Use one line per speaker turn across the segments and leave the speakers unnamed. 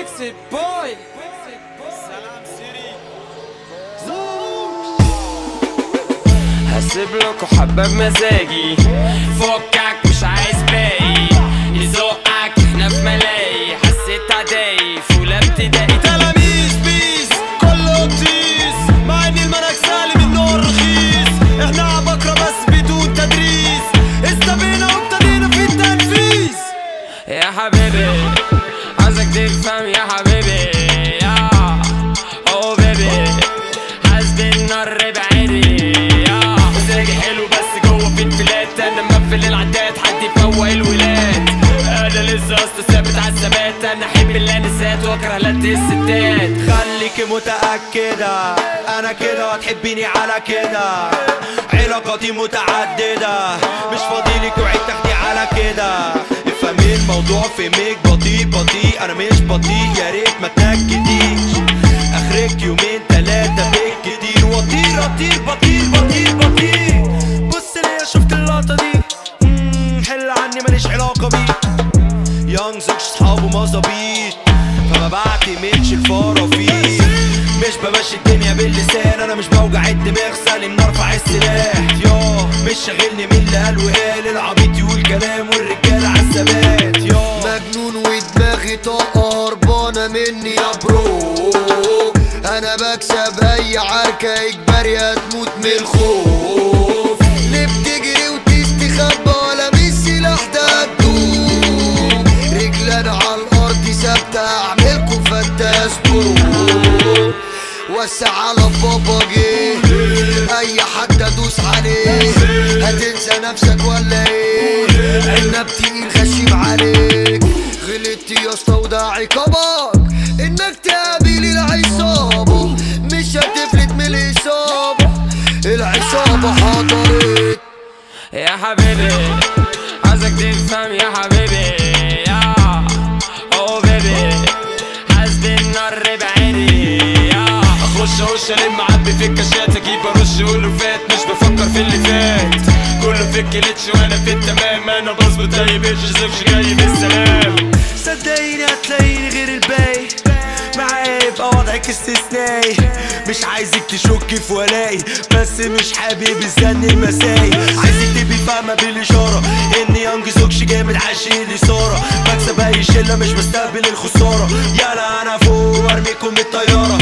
بيكسي بوي
سلام سيري
هسيب لكم حبة بمزاجي فكك مش عايز باقي يزقك احنا في ملاهي حسيت عداي فولة ابتدائي
تلاميذ بيس كله بتيس مع ان المنهج سالم النور رخيص احنا عبقرة بس بدون تدريس استبينا وابتدينا في التنفيذ
يا حبيبي عايزك تفهم يا حبيبي يا او بيبي حاسب النار بعيدي يا مزاجي حلو بس جوه في انفلات انا مقفل العداد حد يفوق الولاد انا لسه اصلا ثابت على الثبات انا احب الانسات واكره لد الستات
خليك متأكدة أنا كده وهتحبيني على كده علاقاتي متعددة مش فاضيلك وعيد تاخدي على كده افهمي الموضوع فهمك بطيء بطيء أنا مش بطيء يا ريت ما تنكديش آخرك يومين تلاتة بالكتير وأطير أطير بطير بطير بطير بص ليا شفت اللقطة دي مم، حل عني ماليش علاقة بيه يونج زوجش صحابه مظابيط فما بعتمدش الفرافيل مش بمشي الدنيا باللسان انا مش بوجع الدماغ سالم نرفع السلاح يا مش شاغلني مين اللي قال وقال العبيط يقول كلام والرجاله عالثبات يا
مجنون ودماغي طاقة هربانة مني يا برو انا بكسب اي عركة اجباري هتموت من الخوف ليه بتجري وتستخبى ولا مش سلاح ده هتدوب رجلنا على الارض ثابتة اعملكم فتاس برو وسع على بابا جه اي حد ادوس عليه هتنسى نفسك ولا ايه عنب تقيل غشيم عليك غلطت يا اسطى وده عقابك انك تقابل العصابة مش هتفلت من الاصابة العصابة حضرت
يا حبيبي عايزك تفهم يا حبيبي يا او بيبي حاسب النار بعيدي يا
اخش اخش الم عبي في الكاشات اجيب ارش اقوله فات مش بفكر في اللي فات كله في الكليتش وانا في التمام انا بظبط اي بيتش زوجش جاي بالسلام صدقيني هتلاقيني غير الباقي معايا يبقى وضعك استثنائي مش عايزك تشكي في ولاي بس مش حابب الزن المسائي عايزك تبقي فاهمة بالإشارة إن يانج زوجش جامد عاشق الإثارة بكسب أي شلة مش بستقبل الخسارة يلا أنا فوق وأرميكم من الطيارة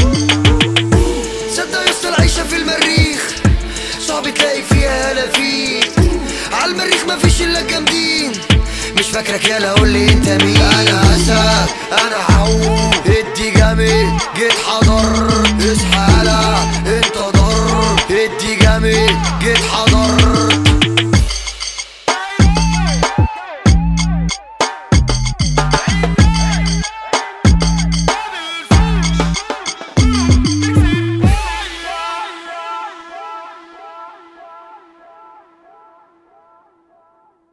صدق يا اسطى العيشة في المريخ صعب تلاقي فيها هلافيت على المريخ مفيش الا الجامدين مش فاكرك يالا قول لي انت مين انا اسد انا هعوم ادي جامد جيت حضر